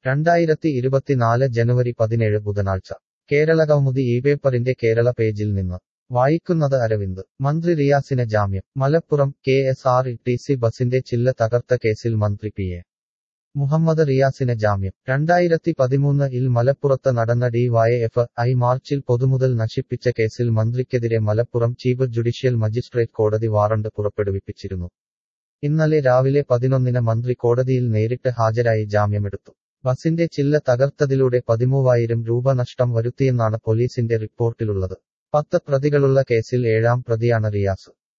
രണ്ടായിരത്തി ഇരുപത്തിനാല് ജനുവരി പതിനേഴ് ബുധനാഴ്ച കേരള കൗമുദി ഈ പേപ്പറിന്റെ കേരള പേജിൽ നിന്ന് വായിക്കുന്നത് അരവിന്ദ് മന്ത്രി റിയാസിന് ജാമ്യം Malappuram K S R T C ബസിന്റെ ചില്ല തകർത്ത കേസിൽ മന്ത്രി പി എ മുഹമ്മദ് റിയാസിന് ജാമ്യം രണ്ടായിരത്തി പതിമൂന്ന് ഇൽ മലപ്പുറത്ത് നടന്ന ഡി വൈ എഫ് ഐ മാർച്ചിൽ പൊതുമുതൽ നശിപ്പിച്ച കേസിൽ മന്ത്രിക്കെതിരെ മലപ്പുറം ചീഫ് ജുഡീഷ്യൽ മജിസ്ട്രേറ്റ് കോടതി വാറണ്ട് പുറപ്പെടുവിപ്പിച്ചിരുന്നു ഇന്നലെ രാവിലെ പതിനൊന്നിന് മന്ത്രി കോടതിയിൽ നേരിട്ട് ഹാജരായി ജാമ്യമെടുത്തു ബസിന്റെ ചില്ല തകർത്തതിലൂടെ പതിമൂവായിരം രൂപ നഷ്ടം വരുത്തിയെന്നാണ് പോലീസിന്റെ റിപ്പോർട്ടിലുള്ളത് പത്ത് പ്രതികളുള്ള കേസിൽ ഏഴാം പ്രതിയാണ് റിയാസ്